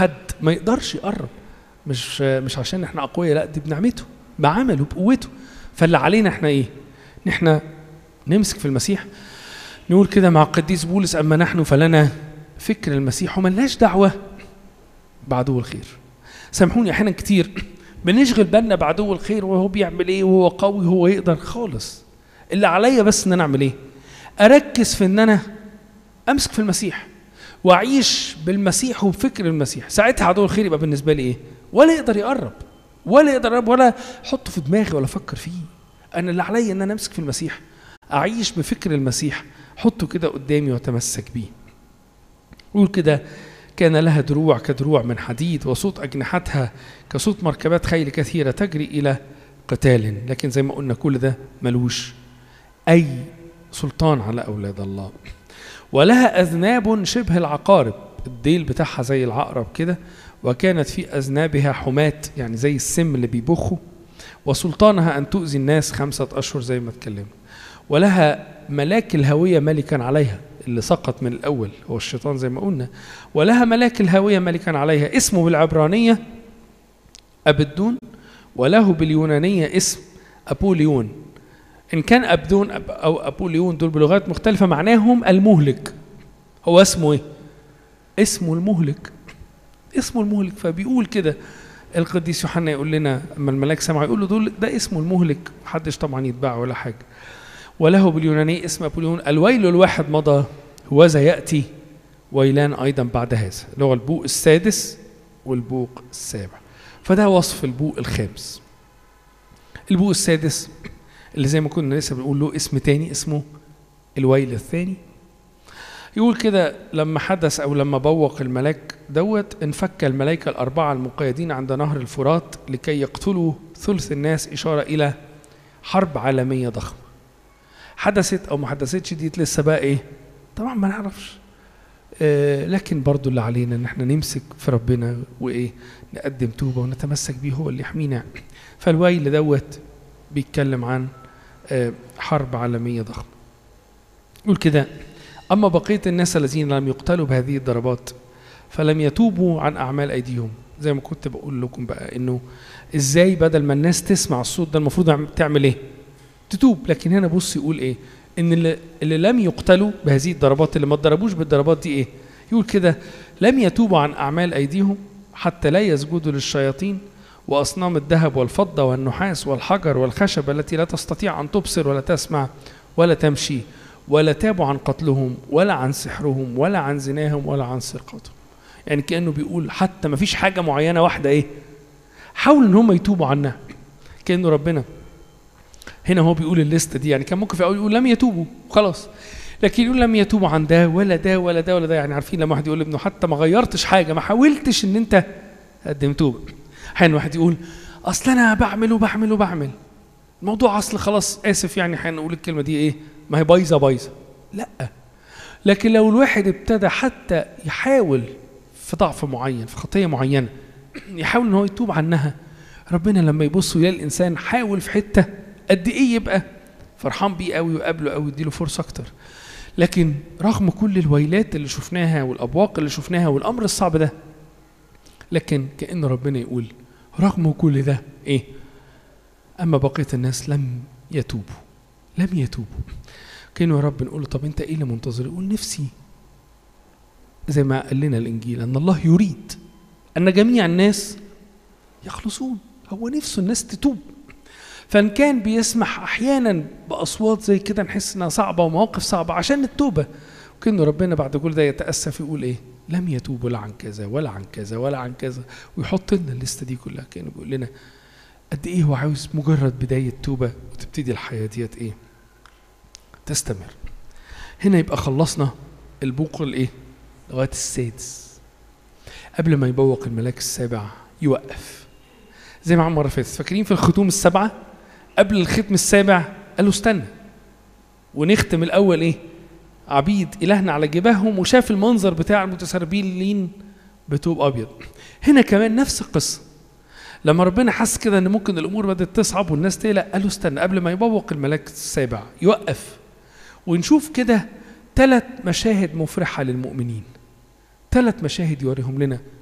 حد ما يقدرش يقرب مش مش عشان احنا اقوياء لا دي بنعمته بعمله بقوته فاللي علينا احنا ايه؟ ان احنا نمسك في المسيح نقول كده مع القديس بولس اما نحن فلنا فكر المسيح وملناش دعوه بعدو الخير سامحوني احيانا كتير بنشغل بالنا بعدو الخير وهو بيعمل ايه وهو قوي وهو يقدر خالص اللي عليا بس ان انا اعمل ايه اركز في ان انا امسك في المسيح واعيش بالمسيح وبفكر المسيح ساعتها عدو الخير يبقى بالنسبه لي ايه ولا يقدر يقرب ولا يقدر يقرب ولا احطه في دماغي ولا افكر فيه انا اللي عليا ان انا امسك في المسيح اعيش بفكر المسيح حطه كده قدامي واتمسك بيه قول كده كان لها دروع كدروع من حديد وصوت أجنحتها كصوت مركبات خيل كثيرة تجري إلى قتال لكن زي ما قلنا كل ده ملوش أي سلطان على أولاد الله ولها أذناب شبه العقارب الديل بتاعها زي العقرب كده وكانت في أذنابها حماة يعني زي السم اللي بيبخوا وسلطانها أن تؤذي الناس خمسة أشهر زي ما اتكلمنا ولها ملاك الهوية ملكا عليها اللي سقط من الأول هو الشيطان زي ما قلنا ولها ملاك الهوية ملكا عليها اسمه بالعبرانية أبدون وله باليونانية اسم أبوليون إن كان أبدون أو أبوليون دول بلغات مختلفة معناهم المهلك هو اسمه إيه؟ اسمه المهلك اسمه المهلك فبيقول كده القديس يوحنا يقول لنا اما الملاك سمع يقول له دول ده اسمه المهلك محدش طبعا يتباع ولا حاجه وله باليوناني اسم أبوليون الويل الواحد مضى وذا يأتي ويلان أيضا بعد هذا اللي هو البوق السادس والبوق السابع فده وصف البوق الخامس البوق السادس اللي زي ما كنا لسه بنقول له اسم تاني اسمه الويل الثاني يقول كده لما حدث او لما بوق الملاك دوت انفك الملائكه الاربعه المقيدين عند نهر الفرات لكي يقتلوا ثلث الناس اشاره الى حرب عالميه ضخمه حدثت او ما حدثتش دي لسه بقى ايه طبعا ما نعرفش آه لكن برضو اللي علينا ان احنا نمسك في ربنا وايه نقدم توبه ونتمسك بيه هو اللي يحمينا فالويل دوت بيتكلم عن آه حرب عالميه ضخمه يقول كده اما بقيه الناس الذين لم يقتلوا بهذه الضربات فلم يتوبوا عن اعمال ايديهم زي ما كنت بقول لكم بقى انه ازاي بدل ما الناس تسمع الصوت ده المفروض تعمل ايه تتوب لكن هنا بص يقول ايه ان اللي, اللي لم يقتلوا بهذه الضربات اللي ما اتضربوش بالضربات دي ايه يقول كده لم يتوبوا عن اعمال ايديهم حتى لا يسجدوا للشياطين واصنام الذهب والفضه والنحاس والحجر والخشب التي لا تستطيع ان تبصر ولا تسمع ولا تمشي ولا تابوا عن قتلهم ولا عن سحرهم ولا عن زناهم ولا عن سرقتهم يعني كانه بيقول حتى ما فيش حاجه معينه واحده ايه حاولوا ان هم يتوبوا عنها كانه ربنا هنا هو بيقول الليسته دي يعني كان ممكن في الاول يقول لم يتوبوا خلاص لكن يقول لم يتوبوا عن ده ولا ده ولا ده ولا ده يعني عارفين لما واحد يقول لابنه حتى ما غيرتش حاجه ما حاولتش ان انت تقدم توبه احيانا واحد يقول اصل انا بعمل وبعمل وبعمل الموضوع اصل خلاص اسف يعني احيانا نقول الكلمه دي ايه ما هي بايظه بايظه لا لكن لو الواحد ابتدى حتى يحاول في ضعف معين في خطيه معينه يحاول ان هو يتوب عنها ربنا لما يبص يلاقي الانسان حاول في حته قد ايه يبقى فرحان بيه قوي وقابله قوي يديله فرصه اكتر لكن رغم كل الويلات اللي شفناها والابواق اللي شفناها والامر الصعب ده لكن كان ربنا يقول رغم كل ده ايه اما بقيه الناس لم يتوبوا لم يتوبوا كانوا يا رب نقول له طب انت ايه اللي منتظر يقول نفسي زي ما قال لنا الانجيل ان الله يريد ان جميع الناس يخلصون هو نفسه الناس تتوب فان كان بيسمح احيانا باصوات زي كده نحس انها صعبه ومواقف صعبه عشان التوبه وكانه ربنا بعد كل ده يتاسف يقول ايه لم يتوبوا لا عن كذا ولا عن كذا ولا عن كذا ويحط لنا الليسته دي كلها كانه بيقول لنا قد ايه هو عاوز مجرد بدايه توبه وتبتدي الحياه ديت ايه تستمر هنا يبقى خلصنا البوق الايه لغايه السادس قبل ما يبوق الملاك السابع يوقف زي ما عمر فاتت فاكرين في الختوم السبعه قبل الختم السابع قال له استنى ونختم الاول ايه عبيد الهنا على جباههم وشاف المنظر بتاع المتسربين بتوب ابيض هنا كمان نفس القصه لما ربنا حس كده ان ممكن الامور بدات تصعب والناس تقلق قال له استنى قبل ما يبوق الملاك السابع يوقف ونشوف كده ثلاث مشاهد مفرحه للمؤمنين ثلاث مشاهد يوريهم لنا